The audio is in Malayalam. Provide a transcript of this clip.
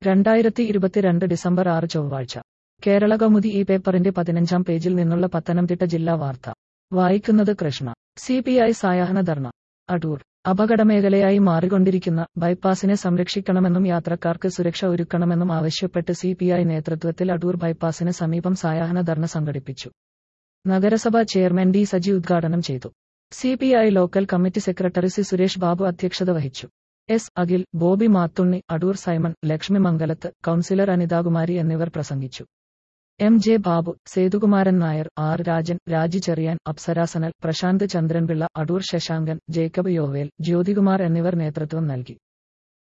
രണ്ടായിരത്തി ഇരുപത്തിരണ്ട് ഡിസംബർ ആറ് ചൊവ്വാഴ്ച കേരള കൗമുദി ഈ പേപ്പറിന്റെ പതിനഞ്ചാം പേജിൽ നിന്നുള്ള പത്തനംതിട്ട ജില്ലാ വാർത്ത വായിക്കുന്നത് കൃഷ്ണ സി പി ഐ സായാഹ്ന ധർണ അടൂർ അപകടമേഖലയായി മാറിക്കൊണ്ടിരിക്കുന്ന ബൈപ്പാസിനെ സംരക്ഷിക്കണമെന്നും യാത്രക്കാർക്ക് സുരക്ഷ ഒരുക്കണമെന്നും ആവശ്യപ്പെട്ട് സി പി ഐ നേതൃത്വത്തിൽ അടൂർ ബൈപ്പാസിന് സമീപം സായാഹ്ന ധർണ സംഘടിപ്പിച്ചു നഗരസഭാ ചെയർമാൻ ഡി സജി ഉദ്ഘാടനം ചെയ്തു C P I local committee secretary C Suresh Babu അധ്യക്ഷത വഹിച്ചു എസ് അഖിൽ ബോബി മാത്തുണ്ണി അടൂർ സൈമൺ ലക്ഷ്മി മംഗലത്ത് കൌൺസിലർ അനിതാകുമാരി എന്നിവർ പ്രസംഗിച്ചു M J Babu Sethukumaran Nair R Rajan Raji Cherian Apsara Sanal Prashanth Chandran Pillai Adoor Sasankan Jacob Yovel Jyothikumar എന്നിവർ നേതൃത്വം നൽകി